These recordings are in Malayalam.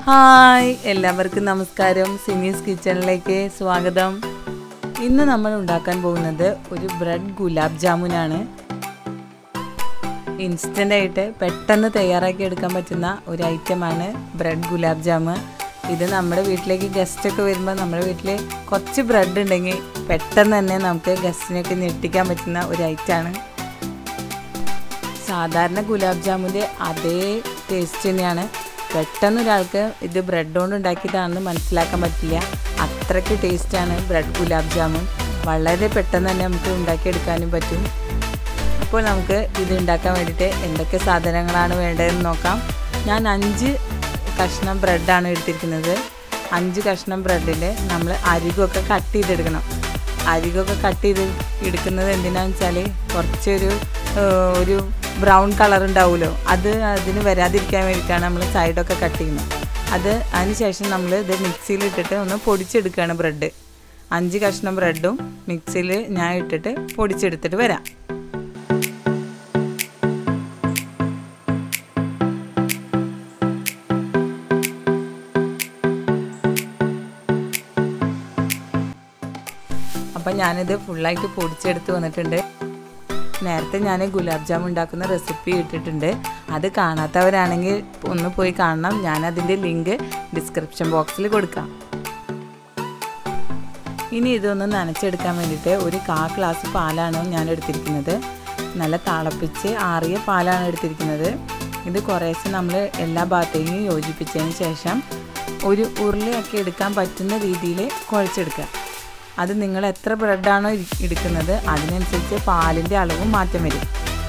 ഹായ് എല്ലാവർക്കും നമസ്കാരം സിമീസ് കിച്ചണിലേക്ക് സ്വാഗതം ഇന്ന് നമ്മൾ ഉണ്ടാക്കാൻ പോകുന്നത് ഒരു ബ്രെഡ് ഗുലാബ് ജാമുനാണ് ഇൻസ്റ്റൻ്റ് ആയിട്ട് പെട്ടെന്ന് തയ്യാറാക്കി എടുക്കാൻ പറ്റുന്ന ഒരു ഐറ്റമാണ് ബ്രെഡ് ഗുലാബ് ജാമ് ഇത് നമ്മുടെ വീട്ടിലേക്ക് ഗസ്റ്റൊക്കെ വരുമ്പോൾ നമ്മുടെ വീട്ടിൽ കുറച്ച് ബ്രെഡ് ഉണ്ടെങ്കിൽ പെട്ടെന്ന് തന്നെ നമുക്ക് ഗസ്റ്റിനെയൊക്കെ ഞെട്ടിക്കാൻ പറ്റുന്ന ഒരു ഐറ്റമാണ് സാധാരണ ഗുലാബ് ജാമുൻ്റെ അതേ ടേസ്റ്റ് തന്നെയാണ് പെട്ടെന്ന് ഒരാൾക്ക് ഇത് ബ്രെഡ് കൊണ്ട് ഉണ്ടാക്കിയതാണെന്ന് മനസ്സിലാക്കാൻ പറ്റില്ല അത്രയ്ക്ക് ടേസ്റ്റാണ് ബ്രെഡ് ഗുലാബ് ജാമുൻ വളരെ പെട്ടെന്ന് തന്നെ നമുക്ക് ഉണ്ടാക്കിയെടുക്കാനും പറ്റും അപ്പോൾ നമുക്ക് ഇത് ഉണ്ടാക്കാൻ വേണ്ടിയിട്ട് എന്തൊക്കെ സാധനങ്ങളാണ് വേണ്ടതെന്ന് നോക്കാം ഞാൻ അഞ്ച് കഷ്ണം ബ്രെഡാണ് എടുത്തിരിക്കുന്നത് അഞ്ച് കഷ്ണം ബ്രെഡിൽ നമ്മൾ അരികൊക്കെ കട്ട് ചെയ്തെടുക്കണം അരികൊക്കെ കട്ട് ചെയ്ത് എടുക്കുന്നത് എന്തിനാന്ന് വെച്ചാൽ കുറച്ചൊരു ഒരു ബ്രൗൺ കളർ ഉണ്ടാവുമല്ലോ അത് അതിന് വരാതിരിക്കാൻ വേണ്ടിയിട്ടാണ് നമ്മൾ സൈഡൊക്കെ കട്ട് ചെയ്യുന്നത് അത് അതിന് ശേഷം നമ്മൾ ഇത് മിക്സിയിൽ ഇട്ടിട്ട് ഒന്ന് പൊടിച്ചെടുക്കുകയാണ് ബ്രെഡ് അഞ്ച് കഷ്ണം ബ്രെഡും മിക്സിയിൽ ഞാൻ ഇട്ടിട്ട് പൊടിച്ചെടുത്തിട്ട് വരാം അപ്പം ഞാനിത് ഫുള്ളായിട്ട് പൊടിച്ചെടുത്ത് വന്നിട്ടുണ്ട് നേരത്തെ ഞാൻ ഗുലാബ് ജാം ഉണ്ടാക്കുന്ന റെസിപ്പി ഇട്ടിട്ടുണ്ട് അത് കാണാത്തവരാണെങ്കിൽ ഒന്ന് പോയി കാണണം ഞാൻ അതിൻ്റെ ലിങ്ക് ഡിസ്ക്രിപ്ഷൻ ബോക്സിൽ കൊടുക്കാം ഇനി ഇതൊന്ന് നനച്ചെടുക്കാൻ വേണ്ടിയിട്ട് ഒരു കാ ഗ്ലാസ് പാലാണ് ഞാൻ എടുത്തിരിക്കുന്നത് നല്ല തിളപ്പിച്ച് ആറിയ പാലാണ് എടുത്തിരിക്കുന്നത് ഇത് കുറേശ്ശെ നമ്മൾ എല്ലാ ഭാഗത്തേക്കും യോജിപ്പിച്ചതിന് ശേഷം ഒരു ഉരുളയാക്കി എടുക്കാൻ പറ്റുന്ന രീതിയിൽ കുഴച്ചെടുക്കുക അത് നിങ്ങൾ എത്ര ബ്രെഡാണോ എടുക്കുന്നത് അതിനനുസരിച്ച് പാലിൻ്റെ അളവും മാറ്റം വരും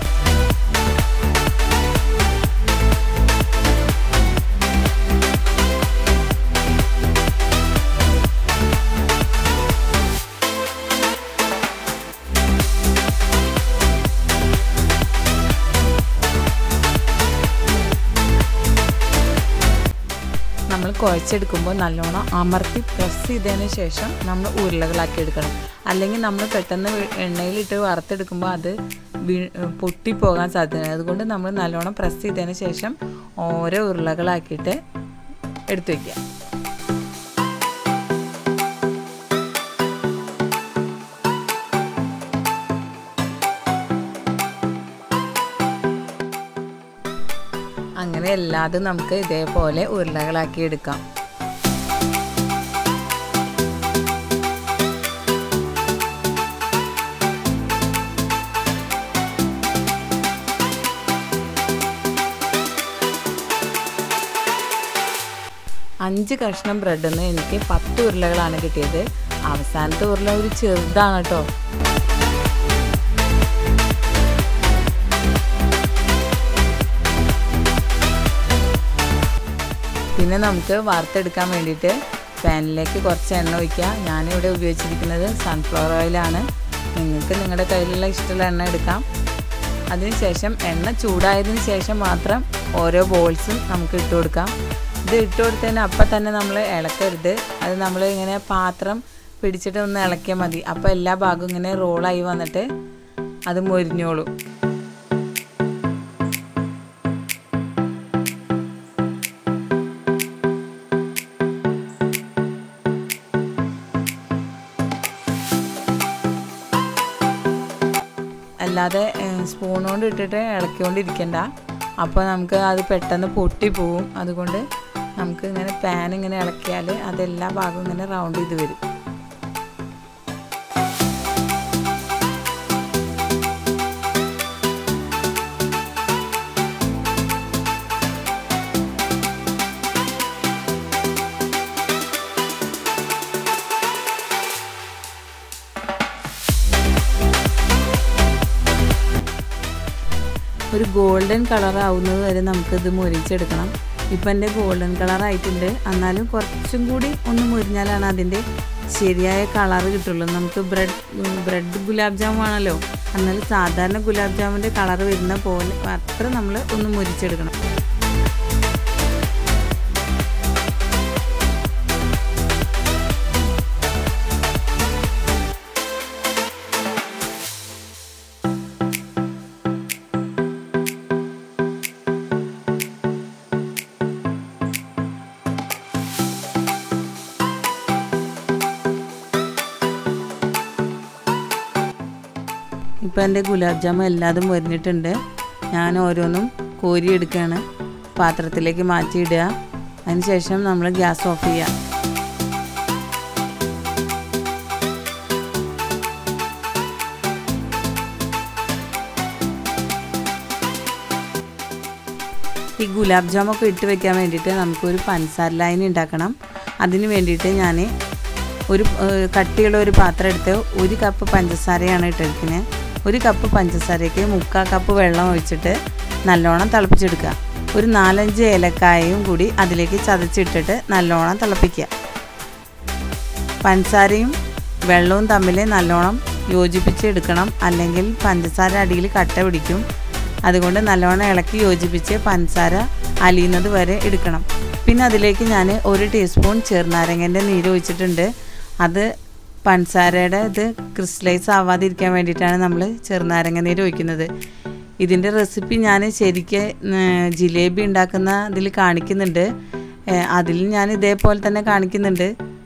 നമ്മൾ കുഴച്ചെടുക്കുമ്പോൾ നല്ലോണം അമർത്തി പ്രസ് ചെയ്തതിന് ശേഷം നമ്മൾ ഉരുളകളാക്കി എടുക്കണം അല്ലെങ്കിൽ നമ്മൾ പെട്ടെന്ന് എണ്ണയിലിട്ട് വറുത്തെടുക്കുമ്പോൾ അത് പൊട്ടിപ്പോകാൻ സാധ്യത അതുകൊണ്ട് നമ്മൾ നല്ലോണം പ്രസ് ചെയ്തതിന് ശേഷം ഓരോ ഉരുളകളാക്കിയിട്ട് എടുത്തു വയ്ക്കുക അങ്ങനെ എല്ലാതും നമുക്ക് ഇതേപോലെ ഉരുളകളാക്കി എടുക്കാം അഞ്ച് കഷ്ണം ബ്രെഡിൽ നിന്ന് എനിക്ക് പത്ത് ഉരുളകളാണ് കിട്ടിയത് അവസാനത്തെ ഉരുള ഒരു ചെറുതാണ് കേട്ടോ പിന്നെ നമുക്ക് വറുത്തെടുക്കാൻ വേണ്ടിയിട്ട് പാനിലേക്ക് കുറച്ച് എണ്ണ ഒഴിക്കുക ഞാനിവിടെ ഉപയോഗിച്ചിരിക്കുന്നത് സൺഫ്ലവർ ഓയിലാണ് നിങ്ങൾക്ക് നിങ്ങളുടെ കയ്യിലുള്ള ഇഷ്ടമുള്ള എണ്ണ എടുക്കാം അതിനുശേഷം എണ്ണ ചൂടായതിന് ശേഷം മാത്രം ഓരോ ബോൾസും നമുക്ക് ഇട്ട് കൊടുക്കാം ഇത് ഇട്ട് കൊടുത്തതിന് അപ്പം തന്നെ നമ്മൾ ഇളക്കരുത് അത് നമ്മൾ ഇങ്ങനെ പാത്രം പിടിച്ചിട്ട് ഒന്ന് ഇളക്കിയാൽ മതി അപ്പോൾ എല്ലാ ഭാഗവും ഇങ്ങനെ റോളായി വന്നിട്ട് അത് മൊരിഞ്ഞോളും അല്ലാതെ സ്പൂൺ കൊണ്ട് ഇട്ടിട്ട് ഇളക്കിക്കൊണ്ടിരിക്കണ്ട അപ്പോൾ നമുക്ക് അത് പെട്ടെന്ന് പൊട്ടിപ്പോവും അതുകൊണ്ട് നമുക്ക് ഇങ്ങനെ പാൻ ഇങ്ങനെ ഇളക്കിയാൽ അതെല്ലാ ഭാഗവും ഇങ്ങനെ റൗണ്ട് ചെയ്ത് വരും ഒരു ഗോൾഡൻ കളർ ആവുന്നത് വരെ നമുക്കിത് മുരിച്ചെടുക്കണം ഇപ്പം എൻ്റെ ഗോൾഡൻ കളർ ആയിട്ടുണ്ട് എന്നാലും കുറച്ചും കൂടി ഒന്ന് മുരിഞ്ഞാലാണ് അതിൻ്റെ ശരിയായ കളർ കിട്ടുള്ളൂ നമുക്ക് ബ്രെഡ് ബ്രെഡ് ഗുലാബ് ജാമുൻ ആണല്ലോ എന്നാലും സാധാരണ ഗുലാബ് ജാമുൻ്റെ കളർ വരുന്ന പോലെ അത്ര നമ്മൾ ഒന്ന് മുരിച്ചെടുക്കണം ഇപ്പോൾ എൻ്റെ ഗുലാബ് ജാമുൻ എല്ലാതും മൊരിഞ്ഞിട്ടുണ്ട് ഞാൻ ഓരോന്നും കോരി എടുക്കുകയാണ് പാത്രത്തിലേക്ക് മാറ്റിയിടുക അതിനുശേഷം നമ്മൾ ഗ്യാസ് ഓഫ് ചെയ്യുക ഈ ഗുലാബ് ജാമൊക്കെ ഇട്ട് വെക്കാൻ വേണ്ടിയിട്ട് നമുക്കൊരു പഞ്ചസാര ലൈൻ ഉണ്ടാക്കണം അതിന് വേണ്ടിയിട്ട് ഞാൻ ഒരു ഏഹ്, കട്ടിയുള്ള ഒരു പാത്രം എടുത്ത് ഒരു കപ്പ് പഞ്ചസാരയാണ് ഇട്ടിരിക്കുന്നത് ഒരു കപ്പ് പഞ്ചസാരയ്ക്ക് മുക്കാൽ കപ്പ് വെള്ളം ഒഴിച്ചിട്ട് നല്ലോണം തിളപ്പിച്ചെടുക്കുക ഒരു നാലഞ്ച് ഏലക്കായയും കൂടി അതിലേക്ക് ചതച്ചിട്ടിട്ട് നല്ലോണം തിളപ്പിക്കുക പഞ്ചസാരയും വെള്ളവും തമ്മിൽ നല്ലോണം യോജിപ്പിച്ചെടുക്കണം അല്ലെങ്കിൽ പഞ്ചസാര അടിയിൽ കട്ട പിടിക്കും അതുകൊണ്ട് നല്ലോണം ഇളക്കി യോജിപ്പിച്ച് പഞ്ചസാര അലിയുന്നത് വരെ എടുക്കണം പിന്നെ അതിലേക്ക് ഞാൻ ഒരു ടീസ്പൂൺ ചെറുനാരങ്ങൻ്റെ നീര് ഒഴിച്ചിട്ടുണ്ട് അത് പഞ്ചസാരയുടെ ഇത് ക്രിസ്റ്റലൈസ് ആവാതിരിക്കാൻ വേണ്ടിയിട്ടാണ് നമ്മൾ ചെറുനാരങ്ങ നീര് ഒഴിക്കുന്നത് ഇതിൻ്റെ റെസിപ്പി ഞാൻ ശരിക്ക് ഉം, ജിലേബി ഉണ്ടാക്കുന്ന ഇതിൽ കാണിക്കുന്നുണ്ട് ഏ, അതിൽ ഞാൻ ഇതേപോലെ തന്നെ കാണിക്കുന്നുണ്ട്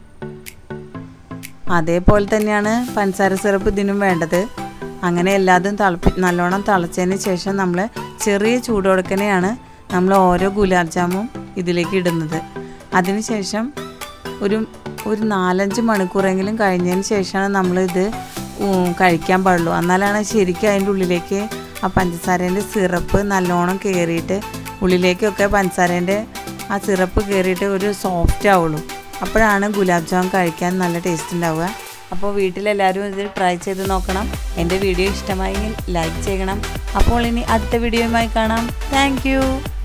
അതേപോലെ തന്നെയാണ് പഞ്ചസാര സിറപ്പ് ഇതിനും വേണ്ടത് അങ്ങനെ എല്ലാതും തിളപ്പി നല്ലോണം തിളച്ചതിന് ശേഷം നമ്മൾ ചെറിയ ചൂടോടുക്കനെയാണ് നമ്മൾ ഓരോ ഗുലാബ് ജാമും ഇതിലേക്ക് ഇടുന്നത് അതിനുശേഷം ഒരു ഒരു നാലഞ്ച് മണിക്കൂറെങ്കിലും കഴിഞ്ഞതിന് ശേഷമാണ് നമ്മളിത് ഉം, കഴിക്കാൻ പാടുള്ളൂ എന്നാലാണ് ശരിക്കും അതിൻ്റെ ഉള്ളിലേക്ക് ആ പഞ്ചസാരേൻ്റെ സിറപ്പ് നല്ലോണം കയറിയിട്ട് ഉള്ളിലേക്കൊക്കെ പഞ്ചസാരേൻ്റെ ആ സിറപ്പ് കയറിയിട്ട് ഒരു സോഫ്റ്റ് ആവുള്ളൂ അപ്പോഴാണ് ഗുലാബ് ജാമുൻ കഴിക്കാൻ നല്ല ടേസ്റ്റ് ഉണ്ടാവുക അപ്പോൾ വീട്ടിലെല്ലാവരും ഇത് ട്രൈ ചെയ്ത് നോക്കണം എൻ്റെ വീഡിയോ ഇഷ്ടമായെങ്കിൽ ലൈക്ക് ചെയ്യണം അപ്പോൾ ഇനി അടുത്ത വീഡിയോയുമായി കാണാം താങ്ക്